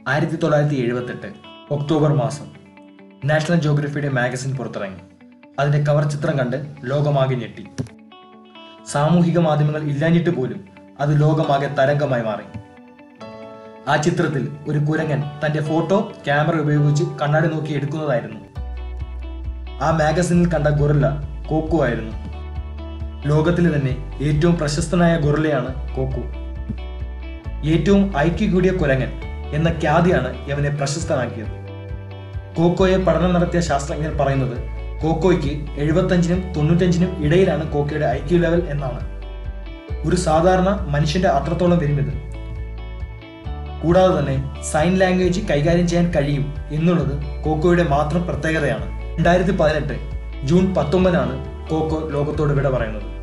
ആയിരത്തി തൊള്ളായിരത്തി എഴുപത്തെട്ട് ഒക്ടോബർ മാസം നാഷണൽ ജോഗ്രഫിയുടെ മാഗസിൻ പുറത്തിറങ്ങി അതിന്റെ കവർ ചിത്രം കണ്ട് ലോകമാകെ ഞെട്ടി സാമൂഹിക മാധ്യമങ്ങൾ ഇല്ലാഞ്ഞിട്ട് പോലും അത് ലോകമാകെ തരംഗമായി മാറി ആ ചിത്രത്തിൽ ഒരു കുരങ്ങൻ തന്റെ ഫോട്ടോ ക്യാമറ ഉപയോഗിച്ച് കണ്ണാടി നോക്കി എടുക്കുന്നതായിരുന്നു ആ മാഗസിനിൽ കണ്ട ഗൊറില്ല കോക്കു ആയിരുന്നു ലോകത്തിലെ തന്നെ ഏറ്റവും പ്രശസ്തനായ ഗൊറില്ലയാണ് കോക്കു ഏറ്റവും ഐക്യ കൂടിയ കുരങ്ങൻ എന്ന ഖ്യാതിയാണ് ഇവനെ പ്രശസ്തനാക്കിയത് കോക്കോയെ പഠനം നടത്തിയ ശാസ്ത്രജ്ഞർ പറയുന്നത് കോക്കോയ്ക്ക് എഴുപത്തഞ്ചിനും തൊണ്ണൂറ്റഞ്ചിനും ഇടയിലാണ് കോക്കോയുടെ ഐക്യു ലെവൽ എന്നാണ് ഒരു സാധാരണ മനുഷ്യന്റെ അത്രത്തോളം വരും ഇത് കൂടാതെ തന്നെ സൈൻ ലാംഗ്വേജ് കൈകാര്യം ചെയ്യാൻ കഴിയും എന്നുള്ളത് കോക്കോയുടെ മാത്രം പ്രത്യേകതയാണ് രണ്ടായിരത്തി പതിനെട്ട് ജൂൺ പത്തൊമ്പതിനാണ് കോക്കോ ലോകത്തോട് വിട പറയുന്നത്